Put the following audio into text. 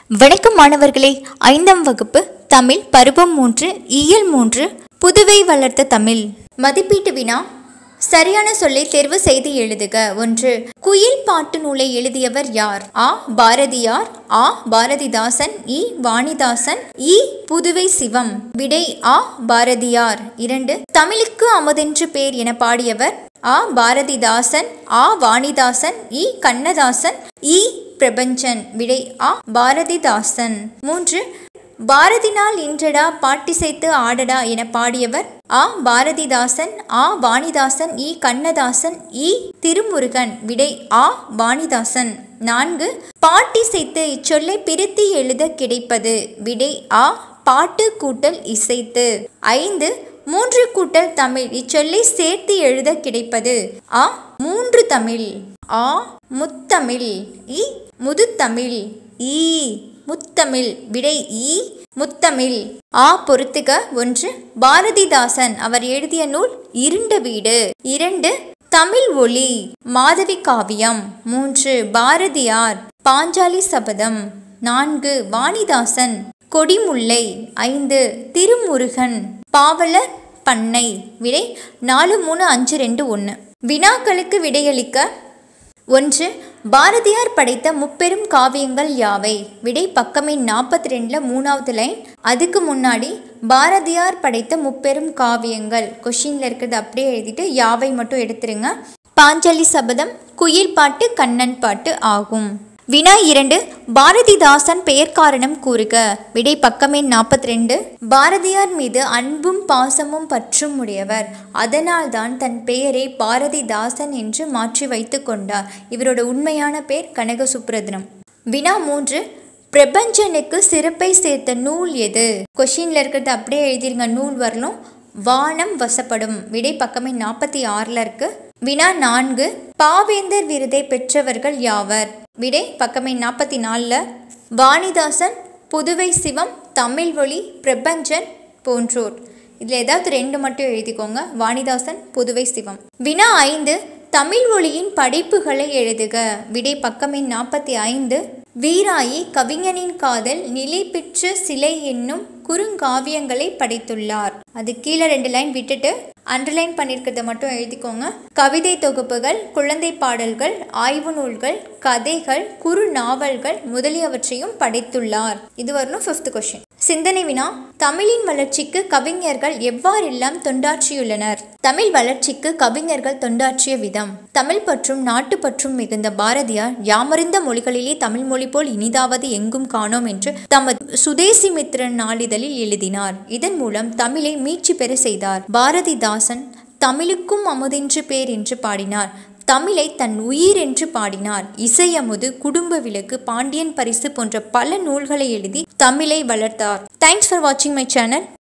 வணக்கம் மாணவர்களே ஐந்தாம் வகுப்பு தமிழ் பருவம் மூன்று இயல் மூன்று புதுவை வளர்த்த தமிழ் மதிப்பீட்டு வினா சரியான சொல்லை தேர்வு செய்து எழுதுக ஒன்று குயில் பாட்டு நூலை எழுதியவர் யார் ஆ பாரதியார் ஆ பாரதிதாசன் இ வாணிதாசன் இ புதுவை சிவம் விடை ஆ பாரதியார் இரண்டு தமிழுக்கு அமுதென்று பேர் என பாடியவர் ஆ பாரதிதாசன் ஆ வாணிதாசன் இ கண்ணதாசன் இ பிரபஞ்சன் விடை ஆ பாரதிதாசன் மூன்று பாரதினால் இன்றடா பாட்டிசைத்து ஆடடா என பாடியவர் ஆ பாரதிதாசன் ஆ வாணிதாசன் இ கண்ணதாசன் இ திருமுருகன் விடை ஆ வாணிதாசன் நான்கு பாட்டிசைத்து இச்சொல்லை பிரித்து எழுத கிடைப்பது விடை ஆ பாட்டு கூட்டல் இசைத்து ஐந்து மூன்று கூட்டல் தமிழ் இச்சொல்லை சேர்த்து எழுத கிடைப்பது ஆ மூன்று தமிழ் ஆ முத்தமிழ் இ முதுத்தமிழ் ஈ முத்தமிழ் விடை ஈ முத்தமிழ் ஆ பொறுத்துக ஒன்று பாரதிதாசன் அவர் எழுதிய நூல் இருண்ட வீடு இரண்டு தமிழ் ஒளி மாதவி காவியம் மூன்று பாரதியார் பாஞ்சாலி சபதம் நான்கு வாணிதாசன் கொடிமுல்லை ஐந்து திருமுருகன் பாவலர் பண்ணை விடை நாலு மூணு அஞ்சு ரெண்டு ஒன்று வினாக்களுக்கு விடையளிக்க ஒன்று பாரதியார் படைத்த முப்பெரும் காவியங்கள் யாவை விடை பக்கமே நாற்பத்தி ரெண்டில் மூணாவது லைன் அதுக்கு முன்னாடி பாரதியார் படைத்த முப்பெரும் காவியங்கள் கொஷினில் இருக்கிறது அப்படியே எழுதிட்டு யாவை மட்டும் எடுத்துருங்க பாஞ்சாலி சபதம் குயில் பாட்டு கண்ணன் பாட்டு ஆகும் வினா இரண்டு பாரதிதாசன் பெயர் காரணம் கூறுக விடை பக்கமே நாற்பத்தி ரெண்டு பாரதியார் மீது அன்பும் பாசமும் பற்றும் உடையவர் அதனால்தான் தன் பெயரை பாரதிதாசன் என்று மாற்றி வைத்து கொண்டார் இவரோட உண்மையான பெயர் கனக சுப்ரதனம் வினா மூன்று பிரபஞ்சனுக்கு சிறப்பை சேர்த்த நூல் எது கொஷின்ல இருக்கிறது அப்படியே எழுதிருங்க நூல் வரலும் வானம் வசப்படும் விடை பக்கமே நாற்பத்தி ஆறில் இருக்கு வினா நான்கு பாவேந்தர் விருதை பெற்றவர்கள் யாவர் விடை பக்கமே நாற்பத்தி நாலில் வாணிதாசன் புதுவை சிவம் தமிழ் ஒளி பிரபஞ்சன் போன்றோர் இதில் ஏதாவது ரெண்டு மட்டும் எழுதிக்கோங்க வாணிதாசன் புதுவை சிவம் வினா ஐந்து தமிழ் ஒளியின் படைப்புகளை எழுதுக விடை பக்கமே நாற்பத்தி ஐந்து வீராயி கவிஞனின் காதல் நிலை பெற்ற சிலை என்னும் குறுங்காவியங்களை படைத்துள்ளார் அது கீழே ரெண்டு லைன் விட்டுட்டு அண்டர்லைன் பண்ணியிருக்கிறத மட்டும் எழுதிக்கோங்க கவிதை தொகுப்புகள் குழந்தை பாடல்கள் ஆய்வு நூல்கள் கதைகள் குறு நாவல்கள் முதலியவற்றையும் படைத்துள்ளார் இது வரணும் ஃபிஃப்த் கொஷின் சிந்தனை வினா தமிழின் வளர்ச்சிக்கு கவிஞர்கள் எவ்வாறெல்லாம் தொண்டாற்றியுள்ளனர் தமிழ் வளர்ச்சிக்கு கவிஞர்கள் தொண்டாற்றிய விதம் தமிழ் பற்றும் நாட்டு பற்றும் மிகுந்த பாரதியார் யாமறிந்த மொழிகளிலே தமிழ் மொழி போல் இனிதாவது எங்கும் காணோம் என்று தமது சுதேசி மித்திரன் நாளிதழில் எழுதினார் இதன் மூலம் தமிழை மீட்சி பெற செய்தார் பாரதிதாசன் தமிழுக்கும் அமுதென்று பேர் என்று பாடினார் தமிழை தன் உயிர் என்று பாடினார் இசையமுது குடும்ப விளக்கு பாண்டியன் பரிசு போன்ற பல நூல்களை எழுதி தமிழை வளர்த்தார் தேங்க்ஸ் ஃபார் வாட்சிங் மை சேனல்